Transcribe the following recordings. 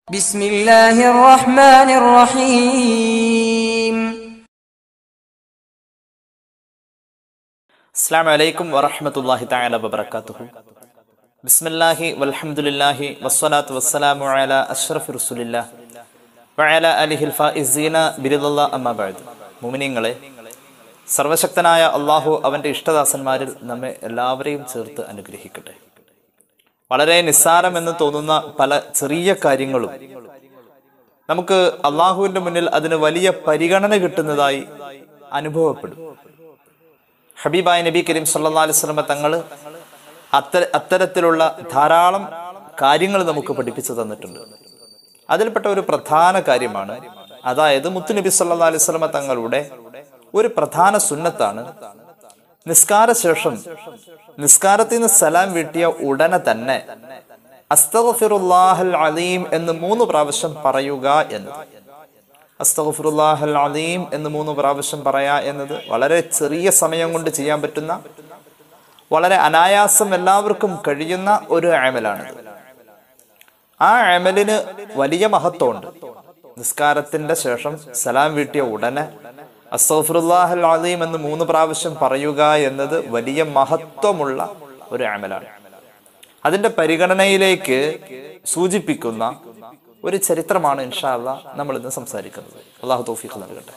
بسم الله الرحمن الرحيم അസ്സാം വലൈക്കും വറഹമത്തല്ലാഹി തആല വബറകാതുഹു ബിസ്മില്ലാഹി വൽഹംദുലില്ലാഹി വസ്സലാത്തു വസ്സലാമു അല അഷ്റഫി റസൂലില്ലാ വഅല അലിഹിൽ ഫായിസീന ബിരിദല്ലാ അമ്മാ ബഅദ് മുഅ്മിനീങ്ങളെ സർവശക്തനായ അള്ളാഹു അവന്റെ ഇഷ്ടദാസന്മാരിൽ നമ്മെ എല്ലാവരെയും ചേർത്ത് അനുഗ്രഹിക്കട്ടെ വളരെ നിസ്സാരം എന്ന് തോന്നുന്ന പല ചെറിയ കാര്യങ്ങളും നമുക്ക് അള്ളാഹുവിന്റെ മുന്നിൽ അതിന് വലിയ പരിഗണന കിട്ടുന്നതായി അനുഭവപ്പെടും ഹബീബായ നബി കരീം സല്ലാ അലൈഹി സ്വലമ തങ്ങൾ അത്തര അത്തരത്തിലുള്ള ധാരാളം കാര്യങ്ങൾ നമുക്ക് പഠിപ്പിച്ചു തന്നിട്ടുണ്ട് അതിൽപ്പെട്ട ഒരു പ്രധാന കാര്യമാണ് അതായത് മുത്തുനബി സല്ലാ അലൈഹി സ്വലമ തങ്ങളുടെ ഒരു പ്രധാന സുന്നത്താണ് നിസ്കാര ശേഷം നിസ്കാരത്തിൽ നിന്ന് സലാം വീട്ടിയ ഉടനെ തന്നെ അസ്തഗ്ഫിറുല്ലാഹൽ അലീം എന്ന് മൂന്ന് പ്രാവശ്യം പറയുക എന്നത് അസ്തഗ്ഫിറുല്ലാഹൽ അലീം എന്ന് മൂന്ന് പ്രാവശ്യം പറയാ എന്നത് വളരെ ചെറിയ സമയം കൊണ്ട് ചെയ്യാൻ പറ്റുന്ന വളരെ അനായാസം എല്ലാവർക്കും കഴിയുന്ന ഒരു ആമലാണ് ആ ആമലിന് വലിയ മഹത്വമുണ്ട് നിസ്കാരത്തിന്റെ ശേഷം സലാം വീട്ടിയ ഉടനെ അസ്തഗ്ഫിറുല്ലാഹൽ അലീം എന്ന് മൂന്ന് പ്രാവശ്യം പറയുക എന്നത് വലിയ മഹത്വമുള്ള ഒരു ആമലാണ് അതിന്റെ പരിഗണനയിലേക്ക് സൂചിപ്പിക്കുന്ന ഒരു ചരിത്രമാണ് ഇൻഷാല്ല നമ്മൾ ഇന്ന് സംസാരിക്കുന്നത് അള്ളാഹു തൗഫീഖ് നൽകട്ടെ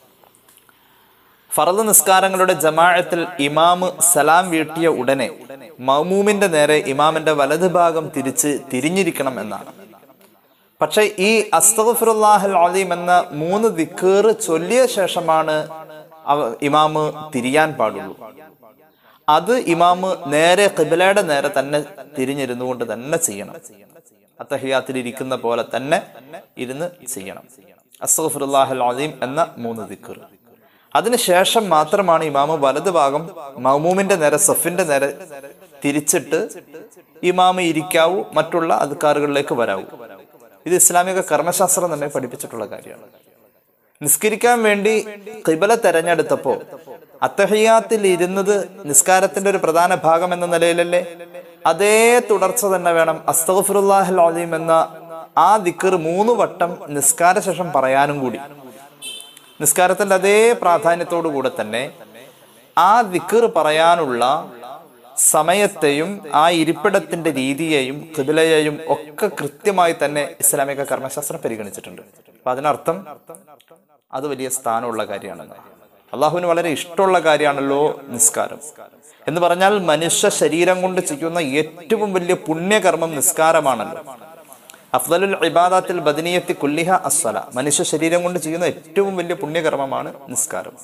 ഫറദ് നിസ്കാരങ്ങളുടെ ജമാഅത്തിൽ ഇമാമ് സലാം വീട്ടിയ ഉടനെ മൗമൂമിന്റെ നേരെ ഇമാമിന്റെ വലത് ഭാഗം തിരിച്ച് തിരിഞ്ഞിരിക്കണം എന്നാണ് പക്ഷെ ഈ അസ്തഫിറുല്ലാഹൽ അലീം എന്ന മൂന്ന് ദിക്കേറ് ചൊല്ലിയ ശേഷമാണ് അവ- ഇമാമ് തിരിയാൻ പാടുള്ളൂ അത് ഇമാമ് നേരെ കിബിലയുടെ നേരെ തന്നെ തിരിഞ്ഞിരുന്നു കൊണ്ട് തന്നെ ചെയ്യണം അത്തഹിയാത്തിൽ ഇരിക്കുന്ന പോലെ തന്നെ ഇരുന്ന് ചെയ്യണം അസ്തഫിറുല്ലാഹൽ അലീം എന്ന മൂന്ന് ദിക്കർ അതിനുശേഷം മാത്രമാണ് ഇമാമ് വലത് ഭാഗം മൗമൂമിന്റെ നേരെ സഫിന്റെ നേരെ തിരിച്ചിട്ട് ഇമാമ് ഇരിക്കാവൂ മറ്റുള്ള അധികാറുകളിലേക്ക് വരാവൂ ഇത് ഇസ്ലാമിക കർമ്മശാസ്ത്രം നമ്മെ പഠിപ്പിച്ചിട്ടുള്ള കാര്യമാണ് നിസ്കരിക്കാൻ വേണ്ടി കിബല തെരഞ്ഞെടുത്തപ്പോ അത്തഹിയാത്തിൽ ഇരുന്നത് നിസ്കാരത്തിന്റെ ഒരു പ്രധാന ഭാഗം എന്ന നിലയിലല്ലേ അതേ തുടർച്ച തന്നെ വേണം അസ്തഫുറുല്ലാഹൽ അലീം എന്ന ആ ദിക്കർ മൂന്ന് വട്ടം നിസ്കാര ശേഷം പറയാനും കൂടി നിസ്കാരത്തിന്റെ അതേ പ്രാധാന്യത്തോടു കൂടെ തന്നെ ആ ദിക്കർ പറയാനുള്ള സമയത്തെയും ആ ഇരിപ്പിടത്തിന്റെ രീതിയെയും കിബിലയെയും ഒക്കെ കൃത്യമായി തന്നെ ഇസ്ലാമിക കർമ്മശാസ്ത്രം പരിഗണിച്ചിട്ടുണ്ട് അപ്പൊ അതിനർത്ഥം അത് വലിയ സ്ഥാനമുള്ള കാര്യമാണെന്ന് അള്ളാഹുവിന് വളരെ ഇഷ്ടമുള്ള കാര്യമാണല്ലോ നിസ്കാരം എന്ന് പറഞ്ഞാൽ മനുഷ്യ ശരീരം കൊണ്ട് ചെയ്യുന്ന ഏറ്റവും വലിയ പുണ്യകർമ്മം നിസ്കാരമാണല്ലോ അഫ്ദലുൽ ഇബാദാത്തിൽ ബദനീയത്തി കുല്ലിഹ അസ്വല മനുഷ്യ ശരീരം കൊണ്ട് ചെയ്യുന്ന ഏറ്റവും വലിയ പുണ്യകർമ്മമാണ് നിസ്കാരം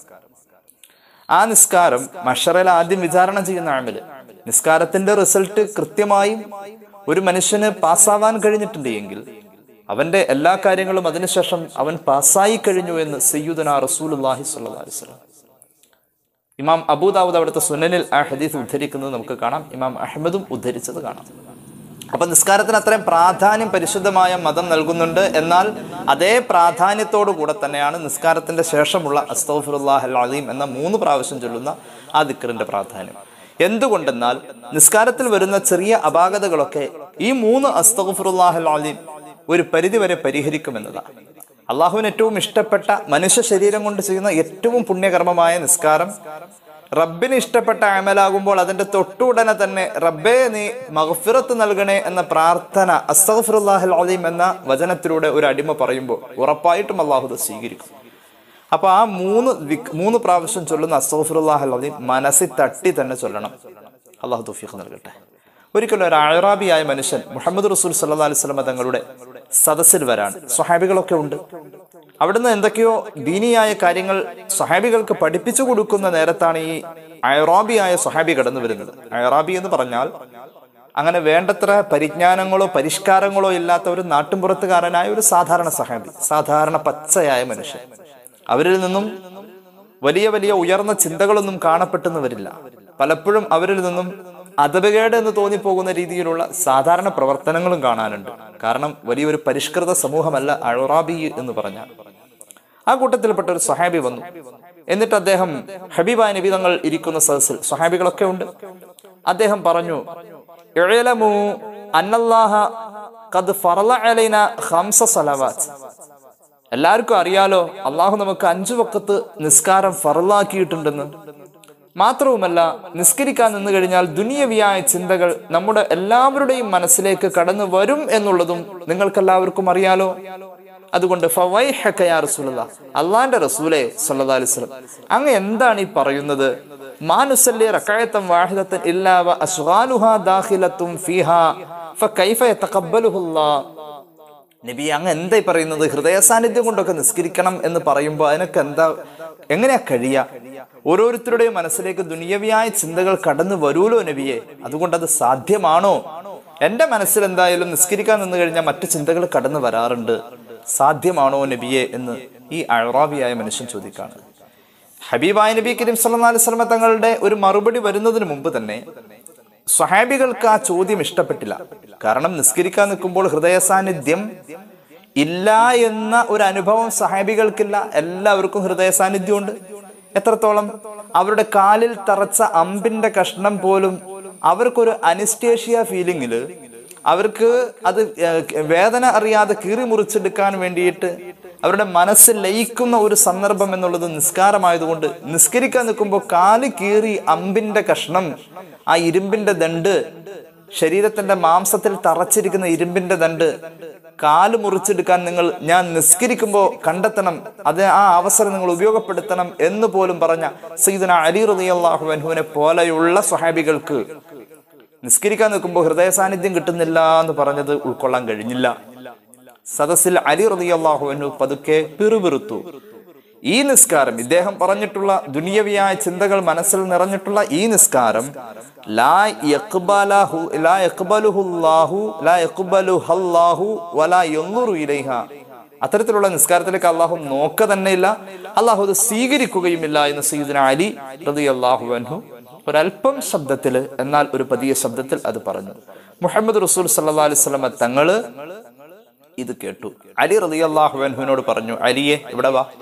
ആ നിസ്കാരം മഷറയിൽ ആദ്യം വിചാരണ ചെയ്യുന്ന ആമില് നിസ്കാരത്തിന്റെ റിസൾട്ട് കൃത്യമായും ഒരു മനുഷ്യന് പാസ്സാവാൻ കഴിഞ്ഞിട്ടുണ്ട് എങ്കിൽ അവന്റെ എല്ലാ കാര്യങ്ങളും അതിനുശേഷം അവൻ പാസ്സായി കഴിഞ്ഞു എന്ന് സയ്യുദന റസൂലുല്ലാഹി സ്വല്ലല്ലാഹി അലൈഹി വസല്ലം ഇമാം അബൂദാവൂദ് അവിടുത്തെ സുനനിൽ ആ ഹദീസ് ഉദ്ധരിക്കുന്നത് നമുക്ക് കാണാം ഇമാം അഹമ്മദും ഉദ്ധരിച്ചത് കാണാം അപ്പൊ നിസ്കാരത്തിന് അത്രയും പ്രാധാന്യം പരിശുദ്ധമായ മതം നൽകുന്നുണ്ട് എന്നാൽ അതേ പ്രാധാന്യത്തോടു കൂടെ തന്നെയാണ് നിസ്കാരത്തിന്റെ ശേഷമുള്ള അസ്തഫുറുല്ലാഹൽ അലീം എന്ന മൂന്ന് പ്രാവശ്യം ചൊല്ലുന്ന ആ ദിക്കറിന്റെ പ്രാധാന്യം എന്തുകൊണ്ടെന്നാൽ നിസ്കാരത്തിൽ വരുന്ന ചെറിയ അപാകതകളൊക്കെ ഈ മൂന്ന് അസ്തഫുറുല്ലാഹൽ അലീം ഒരു പരിധിവരെ പരിഹരിക്കുമെന്നതാണ് അള്ളാഹുവിന് ഏറ്റവും ഇഷ്ടപ്പെട്ട മനുഷ്യ ശരീരം കൊണ്ട് ചെയ്യുന്ന ഏറ്റവും പുണ്യകർമ്മമായ നിസ്കാരം റബ്ബിന് ഇഷ്ടപ്പെട്ട അമലാകുമ്പോൾ അതിന്റെ തൊട്ടുടനെ തന്നെ റബ്ബേ നീ മഗ്ഫിറത്ത് നൽകണേ എന്ന പ്രാർത്ഥന അസ്തഗ്ഫിറുല്ലാഹിൽ അലീം എന്ന വചനത്തിലൂടെ ഒരു അടിമ പറയുമ്പോൾ ഉറപ്പായിട്ടും അള്ളാഹു അത് സ്വീകരിക്കും അപ്പൊ ആ മൂന്ന് വിക്- മൂന്ന് പ്രാവശ്യം ചൊല്ലുന്ന അസ്തഗ്ഫിറുല്ലാഹിൽ അലീം മനസ്സിൽ തട്ടി തന്നെ ചൊല്ലണം അള്ളാഹു തൗഫീഖ് നൽകട്ടെ ഒരിക്കലും ഒരു അഴറാബിയായ മനുഷ്യൻ മുഹമ്മദ് റസൂൽ സല്ലാ അലൈഹി സ്വലമ തങ്ങളുടെ സദസ്സിൽ വരാൻ സ്വഹാബികളൊക്കെ ഉണ്ട് അവിടുന്ന് എന്തൊക്കെയോ ദീനിയായ കാര്യങ്ങൾ സ്വഹാബികൾക്ക് പഠിപ്പിച്ചു കൊടുക്കുന്ന നേരത്താണ് ഈ അയറാബിയായ സ്വഹാബി കടന്നു വരുന്നത് അയറാബി എന്ന് പറഞ്ഞാൽ അങ്ങനെ വേണ്ടത്ര പരിജ്ഞാനങ്ങളോ പരിഷ്കാരങ്ങളോ ഇല്ലാത്ത ഒരു നാട്ടുംപുറത്തുകാരനായ ഒരു സാധാരണ സഹാബി സാധാരണ പച്ചയായ മനുഷ്യൻ അവരിൽ നിന്നും വലിയ വലിയ ഉയർന്ന ചിന്തകളൊന്നും കാണപ്പെട്ടെന്ന് വരില്ല പലപ്പോഴും അവരിൽ നിന്നും അതപകേട് എന്ന് തോന്നിപ്പോകുന്ന രീതിയിലുള്ള സാധാരണ പ്രവർത്തനങ്ങളും കാണാനുണ്ട് കാരണം വലിയൊരു പരിഷ്കൃത സമൂഹമല്ല അഴറാബി എന്ന് പറഞ്ഞാൽ ആ കൂട്ടത്തിൽപ്പെട്ട ഒരു സഹാബി വന്നു എന്നിട്ട് അദ്ദേഹം ഹബീബായ നബി തങ്ങൾ ഇരിക്കുന്ന സദസ്സിൽ സഹാബികളൊക്കെ ഉണ്ട് അദ്ദേഹം പറഞ്ഞു "ഇഅ്ലമൂ അന്നല്ലാഹ ഖദ് ഫറള അലൈന ഖംസ സലവാത്ത് എല്ലാവർക്കും അറിയാലോ അള്ളാഹു നമുക്ക് അഞ്ചു വക്കത്ത് നിസ്കാരം ഫറലാക്കിയിട്ടുണ്ടെന്ന് മാത്രവുമല്ല നിസ്കരിക്കാൻ നിന്ന് കഴിഞ്ഞാൽ ദുനിയവിയായ ചിന്തകൾ നമ്മുടെ എല്ലാവരുടെയും മനസ്സിലേക്ക് കടന്നു വരും എന്നുള്ളതും നിങ്ങൾക്കെല്ലാവർക്കും അറിയാലോ അതുകൊണ്ട് അള്ളാന്റെ റസൂലെ സല്ലല്ലാഹു അലൈഹി വസല്ലം അങ്ങ് എന്താണ് ഈ പറയുന്നത് മാനുസല്ലി റകഅത്തൻ വാഹിദത്തൻ ഇല്ലാ വ അസ്ഗാലുഹാ ദാഖിലത്തും ഫീഹാ ഫകൈഫ യതഖബ്ബലുഹുല്ലാഹ് നബി അങ്ങ് എന്താ ഈ പറയുന്നത് ഹൃദയ സാന്നിധ്യം കൊണ്ടൊക്കെ നിസ്കരിക്കണം എന്ന് പറയുമ്പോൾ അതിനൊക്കെ എന്താ എങ്ങനെയാ കഴിയ ഓരോരുത്തരുടെയും മനസ്സിലേക്ക് ദുനിയവിയായ ചിന്തകൾ കടന്നു വരൂലോ നബിയെ അതുകൊണ്ട് അത് സാധ്യമാണോ എന്റെ മനസ്സിൽ എന്തായാലും നിസ്കരിക്കാൻ നിന്ന് കഴിഞ്ഞാൽ മറ്റു ചിന്തകൾ കടന്നു വരാറുണ്ട് സാധ്യമാണോ നബിയെ എന്ന് ഈ അഴറാബിയായ മനുഷ്യൻ ചോദിക്കാണ് ഹബീബായ നബി കരീം സല്ലല്ലാഹു അലൈഹി വസല്ലം തങ്ങളുടെ ഒരു മറുപടി വരുന്നതിന് മുമ്പ് തന്നെ സ്വഹാബികൾക്ക് ആ ചോദ്യം ഇഷ്ടപ്പെട്ടില്ല കാരണം നിസ്കരിക്കാൻ നിൽക്കുമ്പോൾ ഹൃദയ സാന്നിധ്യം ഇല്ല എന്ന ഒരു അനുഭവം സഹാബികൾക്കില്ല എല്ലാവർക്കും ഹൃദയ സാന്നിധ്യമുണ്ട് എത്രത്തോളം അവരുടെ കാലിൽ തറച്ച അമ്പിന്റെ കഷ്ണം പോലും അവർക്കൊരു അനിസ്റ്റേഷ്യ ഫീലിംഗില് അവർക്ക് അത് ഏഹ്, വേദന അറിയാതെ കീറി മുറിച്ചെടുക്കാൻ വേണ്ടിയിട്ട് അവരുടെ മനസ്സ് ലയിക്കുന്ന ഒരു സന്ദർഭം എന്നുള്ളത് നിസ്കാരമായതുകൊണ്ട് നിസ്കരിക്കാൻ നിൽക്കുമ്പോൾ കാല് കീറി അമ്പിന്റെ കഷ്ണം ആ ഇരുമ്പിന്റെ ദണ്ട് ശരീരത്തിന്റെ മാംസത്തിൽ തറച്ചിരിക്കുന്ന ഇരുമ്പിന്റെ ദണ്ട് കാല് മുറിച്ചെടുക്കാൻ നിങ്ങൾ ഞാൻ നിസ്കരിക്കുമ്പോൾ കണ്ടെത്തണം അത് ആ അവസരം നിങ്ങൾ ഉപയോഗപ്പെടുത്തണം എന്ന് പോലും പറഞ്ഞ സയ്യിദന അലി റളിയല്ലാഹു അൻഹുവിനെ പോലെയുള്ള സ്വഹാബികൾക്ക് നിസ്കരിക്കാൻ നിൽക്കുമ്പോൾ ഹൃദയ സാന്നിധ്യം കിട്ടുന്നില്ല എന്ന് പറഞ്ഞത് ഉൾക്കൊള്ളാൻ കഴിഞ്ഞില്ല സദസ്സിൽ അലി റളിയല്ലാഹു അൻഹു പതുക്കെ പിറുപിറുത്തു ഈ നിസ്കാരം ഇദ്ദേഹം പറഞ്ഞിട്ടുള്ള ദുനിയവിയായ ചിന്തകൾ മനസ്സിൽ നിറഞ്ഞിട്ടുള്ള ഈ നിസ്കാരം ലാ യഖ്ബലഹു ലാ യഖ്ബലുഹുല്ലാഹു ലാ യഖ്ബലുഹല്ലാഹു വലാ യൻദുറു ഇലൈഹ അത്തരത്തിലുള്ള നിസ്കാരത്തിലേക്ക് അള്ളാഹു നോക്ക തന്നെയില്ല അള്ളാഹു അത് സ്വീകരിക്കുകയുമില്ല എന്ന് സയ്യിദുന അലി റളിയല്ലാഹു അൻഹു ഒരല്പം ശബ്ദത്തിൽ എന്നാൽ ഒരു പതിയ ശബ്ദത്തിൽ അത് പറഞ്ഞു മുഹമ്മദ് റസൂൽ സല്ലല്ലാഹു അലൈഹി വസല്ലമ തങ്ങള് ഇത് കേട്ടു അലി റളിയല്ലാഹു അൻഹുവിനോട് പറഞ്ഞു അലിയെ ഇവിടെ വാ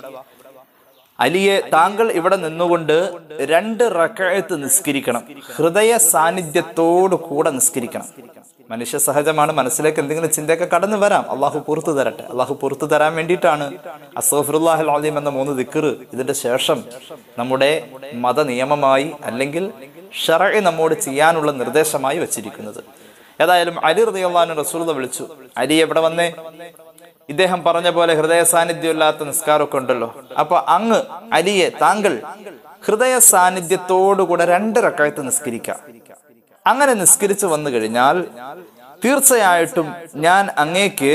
അലിയെ താങ്കൾ ഇവിടെ നിന്നുകൊണ്ട് രണ്ട് റക്കഴത്ത് നിസ്കരിക്കണം ഹൃദയ സാന്നിധ്യത്തോടു കൂടെ നിസ്കരിക്കണം മനുഷ്യ സഹജമാണ് മനസ്സിലേക്ക് എന്തെങ്കിലും ചിന്തയൊക്കെ കടന്നു വരാം അള്ളാഹു പുറത്തു തരട്ടെ അള്ളാഹു പുറത്തു തരാൻ വേണ്ടിയിട്ടാണ് അസോഫുല്ലാഹുൽ ആദ്യം എന്ന മൂന്ന് ദിക്കറ് ഇതിന്റെ ശേഷം നമ്മുടെ മത നിയമമായി അല്ലെങ്കിൽ ഷറ നമ്മോട് ചെയ്യാനുള്ള നിർദ്ദേശമായി വെച്ചിരിക്കുന്നത് ഏതായാലും അലി റളിയല്ലാഹു റസൂൽ വിളിച്ചു അലി എവിടെ വന്നേ ഇദ്ദേഹം പറഞ്ഞ പോലെ ഹൃദയ സാന്നിധ്യമില്ലാത്ത നിസ്കാരമൊക്കെ ഉണ്ടല്ലോ അപ്പൊ അങ്ങ് അലിയെ താങ്കൾ ഹൃദയ സാന്നിധ്യത്തോടുകൂടെ രണ്ട് റക്കായത്ത് നിസ്കരിക്കാം അങ്ങനെ നിസ്കരിച്ചു വന്നു കഴിഞ്ഞാൽ തീർച്ചയായിട്ടും ഞാൻ അങ്ങേക്ക്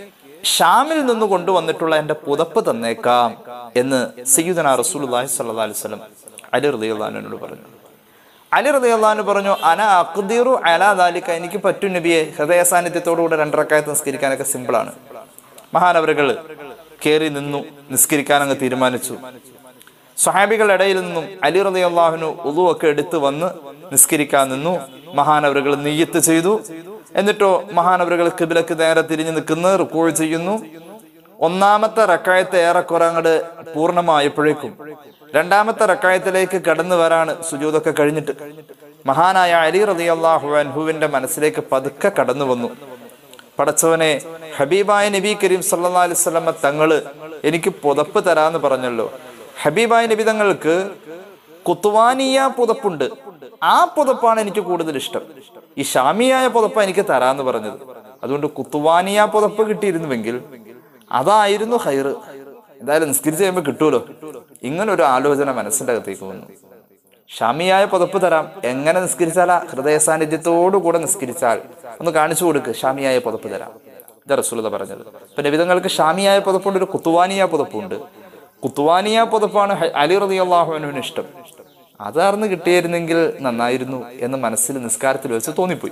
ഷാമിൽ നിന്ന് കൊണ്ടുവന്നിട്ടുള്ള എന്റെ പുതപ്പ് തന്നേക്കാം എന്ന് സയ്യിദന റസൂലുള്ളാഹി സ്വല്ലല്ലാഹു അലൈഹി വസല്ലം അലി റളിയല്ലാഹുവിനോട് പറഞ്ഞു അലി റളിയല്ലാഹു പറഞ്ഞു അന അഖ്ദിറു അലാ ദാലിക എനിക്ക് പറ്റും നബിയെ ഹൃദയ സാന്നിധ്യത്തോടുകൂടെ രണ്ടരക്കായത്ത് നിസ്കരിക്കാനൊക്കെ സിമ്പിളാണ് മഹാനവറുകൾ കയറി നിന്നു നിസ്കരിക്കാൻ അങ്ങ് തീരുമാനിച്ചു സ്വഹാബികളുടെ ഇടയിൽ നിന്നും അലി റളിയല്ലാഹുവിനു ഉളുവൊക്കെ എടുത്തു വന്ന് നിസ്കരിക്കാൻ നിന്നു മഹാനവറുകൾ നെയ്യത്ത് ചെയ്തു എന്നിട്ടോ മഹാനവറുകൾ കിബിലക്ക് നേരെ തിരിഞ്ഞു നിൽക്കുന്നു റുക്കോൾ ചെയ്യുന്നു ഒന്നാമത്തെ റക്കായത്ത് ഏറെക്കുറെ അങ്ങോട്ട് പൂർണ്ണമായപ്പോഴേക്കും രണ്ടാമത്തെ റക്കായത്തിലേക്ക് കടന്നു വരാണ് സുജൂതൊക്കെ കഴിഞ്ഞിട്ട് മഹാനായ അലി റളിയല്ലാഹു അൻഹുവിന്റെ മനസ്സിലേക്ക് പതുക്കെ കടന്നു വന്നു പടച്ചവനെ ഹബീബായ നബി കരീം സല്ലല്ലാഹു അലൈഹി വസല്ലമ തങ്ങള് എനിക്ക് പുതപ്പ് തരാന്ന് പറഞ്ഞല്ലോ ഹബീബായ നബി തങ്ങൾക്ക് കുത്തുവാനിയ പുതപ്പുണ്ട് ആ പുതപ്പാണ് എനിക്ക് കൂടുതൽ ഇഷ്ടം ഈ ഷാമിയായ പുതപ്പ് എനിക്ക് തരാന്ന് പറഞ്ഞത് അതുകൊണ്ട് കുത്തുവാനിയ പുതപ്പ് കിട്ടിയിരുന്നുവെങ്കിൽ അതായിരുന്നു ഹൈറ് എന്തായാലും നിസ്കരിച്ച് കഴിയുമ്പോൾ കിട്ടുമല്ലോ ഇങ്ങനെ ഒരു ആലോചന മനസ്സിന്റെ അകത്തേക്ക് വന്നു ഷാമിയായ പുതപ്പ് തരാം എങ്ങനെ നിസ്കരിച്ചാലാ ഹൃദയ സാന്നിധ്യത്തോടു കൂടെ നിസ്കരിച്ചാൽ ഒന്ന് കാണിച്ചു കൊടുക്ക് ഷാമിയായ പുതപ്പ് തരാം ഇത് റസൂലത പറഞ്ഞത് ഇപ്പൊ നബിതങ്ങൾക്ക് ഷാമിയായ പുതപ്പുണ്ട് ഒരു കുത്തുവാനിയ പുതപ്പുണ്ട് കുത്തുവാനിയ പുതപ്പാണ് ഹ- അലി റതി അള്ളാഹുവിന് ഇഷ്ടം അതാർന്ന് കിട്ടിയിരുന്നെങ്കിൽ നന്നായിരുന്നു എന്ന് മനസ്സിൽ നിസ്കാരത്തിൽ വെച്ച് തോന്നിപ്പോയി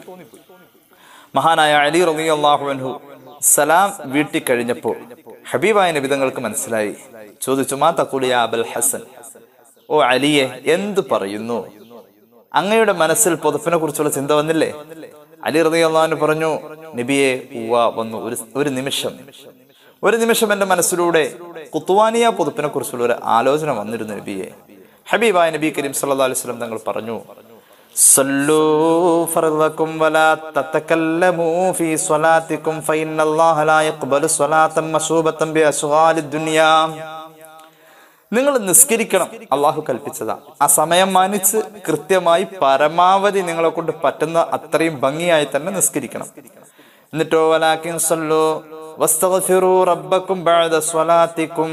മഹാനായ അലി റബി അള്ളാഹുഅൻഹു സലാം വീട്ടി കഴിഞ്ഞപ്പോ ഹബീബായ നബിതങ്ങൾക്ക് മനസ്സിലായി ചോദിച്ചു മാ തക്കുലിയ അബൽ ഹസൻ ഓ അലിയെ എന്ത് പറയുന്നു അങ്ങയുടെ മനസ്സിൽ പുതപ്പിനെ കുറിച്ചുള്ള ചിന്ത വന്നില്ലേ അലി റബി അള്ളാഹുന് പറഞ്ഞു നബിയെ ഉവ്വ വന്നു ഒരു ഒരു നിമിഷം ഒരു നിമിഷം എന്റെ മനസ്സിലൂടെ കുത്തുവാനിയ പുതുപ്പിനെ കുറിച്ചുള്ള ഒരു ആലോചന വന്നിരുന്നു നബിയെ ഹബീബായ നബി കരീം സല്ലല്ലാഹു അലൈഹി വസല്ലം തങ്ങൾ പറഞ്ഞു صلوا فرضكم ولا تتكلموا في صلاتكم فإن الله لا يقبل صلاة مشوبة بأشغال الدنيا നിങ്ങൾ നിസ്കരിക്കണം അള്ളാഹു കൽപ്പിച്ചതാ ആ സമയം മാനിച്ച് കൃത്യമായി പരമാവധി നിങ്ങളെ കൊണ്ട് പറ്റുന്ന അത്രയും ഭംഗിയായി തന്നെ നിസ്കരിക്കണം എന്നിട്ടോ വലാക്കിൻ സല്ലു വസ്തഗ്ഫിറു റബ്ബക്കും ബഅദ സ്വലാത്തിക്കും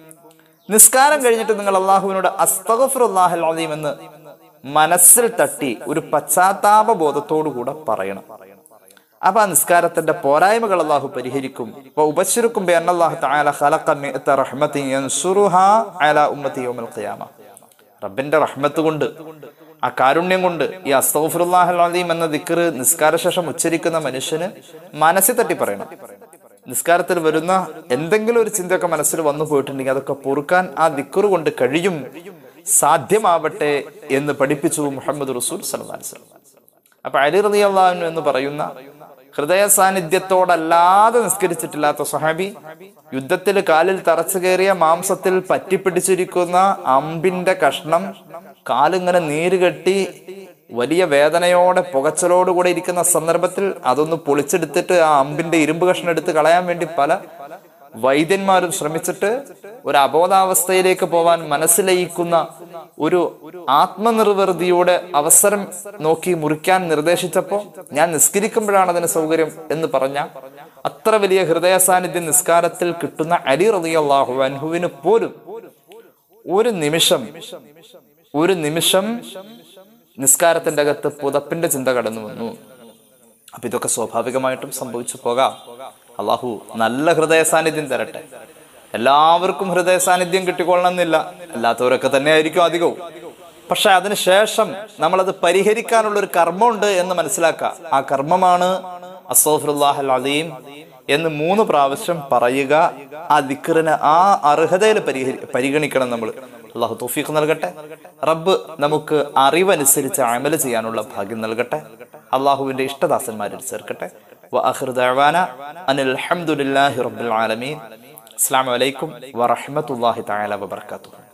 നിസ്കാരം കഴിഞ്ഞിട്ട് നിങ്ങൾ അള്ളാഹുവിനോട് അസ്തഗഫുറുല്ലാഹൽ അലീം എന്ന് മനസ്സിൽ തട്ടി ഒരു പശ്ചാത്താപ ബോധത്തോടു കൂടെ പറയണം അപ്പൊ ആ നിസ്കാരത്തിന്റെ പോരായ്മകൾ അള്ളാഹു പരിഹരിക്കും അപ്പൊ ഉപശിരുക്കും അള്ളാഹു തആല ഖലഖ മിഅത റഹ്മത്തിൻ യൻസുറുഹാ അലാ ഉമ്മത്തി യൗമൽ ഖിയാമ റബ്ബിന്റെ റഹ്മത്ത് കൊണ്ട് ആ കാരുണ്യം കൊണ്ട് ഈ അസ്തഗ്ഫിറുല്ലാഹൽ അലീം എന്ന ദിക്ർ നിസ്കാര ശേഷം ഉച്ചരിക്കുന്ന മനുഷ്യന് മനസ്സിൽ തട്ടി പറയണം നിസ്കാരത്തിൽ വരുന്ന എന്തെങ്കിലും ഒരു ചിന്തയൊക്കെ മനസ്സിൽ വന്നു പോയിട്ടുണ്ടെങ്കിൽ അതൊക്കെ പൊറുക്കാൻ ആ ദിക്ർ കൊണ്ട് കഴിയും സാധ്യമാവട്ടെ എന്ന് പഠിപ്പിച്ചു മുഹമ്മദ് റസൂൽ സല്ലല്ലാഹു അലൈഹി വസല്ലം അപ്പൊ അലി റളിയല്ലാഹു എന്ന് പറയുന്ന ഹൃദയ സാന്നിധ്യത്തോടല്ലാതെ നിസ്കരിച്ചിട്ടില്ലാത്ത സഹാബി യുദ്ധത്തിൽ കാലിൽ തറച്ചു കയറിയ മാംസത്തിൽ പറ്റിപ്പിടിച്ചിരിക്കുന്ന അമ്പിന്റെ കഷ്ണം കാലിങ്ങനെ നീര് കെട്ടി വലിയ വേദനയോടെ പുകച്ചലോടുകൂടെ ഇരിക്കുന്ന സന്ദർഭത്തിൽ അതൊന്ന് പൊളിച്ചെടുത്തിട്ട് ആ അമ്പിന്റെ ഇരുമ്പ് കഷ്ണം എടുത്ത് കളയാൻ വേണ്ടി പല വൈദ്യന്മാരും ശ്രമിച്ചിട്ട് ഒരു അബോധാവസ്ഥയിലേക്ക് പോവാൻ മനസ്സിലയിക്കുന്ന ഒരു ആത്മനിർവൃതിയുടെ അവസരം നോക്കി മുറിക്കാൻ നിർദ്ദേശിച്ചപ്പോ ഞാൻ നിസ്കരിക്കുമ്പോഴാണ് അതിന് സൗകര്യം എന്ന് പറഞ്ഞ അത്ര വലിയ ഹൃദയ സാന്നിധ്യം നിസ്കാരത്തിൽ കിട്ടുന്ന അലി റളിയല്ലാഹു അൻഹുവിന് പോലും ഒരു നിമിഷം ഒരു നിമിഷം നിസ്കാരത്തിന്റെ അകത്ത് പുതപ്പിന്റെ ചിന്ത കടന്നു വന്നു അപ്പൊ ഇതൊക്കെ സ്വാഭാവികമായിട്ടും സംഭവിച്ചു പോകാം അള്ളാഹു നല്ല ഹൃദയ സാന്നിധ്യം തരട്ടെ എല്ലാവർക്കും ഹൃദയ സാന്നിധ്യം കിട്ടിക്കൊള്ളണമെന്നില്ല അല്ലാത്തവരൊക്കെ തന്നെ ആയിരിക്കും അധികവും പക്ഷെ അതിനുശേഷം നമ്മളത് പരിഹരിക്കാനുള്ള ഒരു കർമ്മമുണ്ട് എന്ന് മനസ്സിലാക്കുക ആ കർമ്മമാണ് അസോഫുല്ലാഹൽ അലീം എന്ന് മൂന്ന് പ്രാവശ്യം പറയുക ആ ദിക്കറിന് ആ അർഹതയിൽ പരിഹരി പരിഗണിക്കണം നമ്മൾ അള്ളാഹു തൗഫീഖ് നൽകട്ടെ റബ്ബ് നമുക്ക് അറിവനുസരിച്ച് അമല് ചെയ്യാനുള്ള ഭാഗ്യം നൽകട്ടെ അള്ളാഹുവിന്റെ ഇഷ്ടദാസന്മാരിൽ ചേർക്കട്ടെ وآخر دعوانا أن الحمد لله رب العالمين السلام عليكم ورحمة الله تعالى وبركاته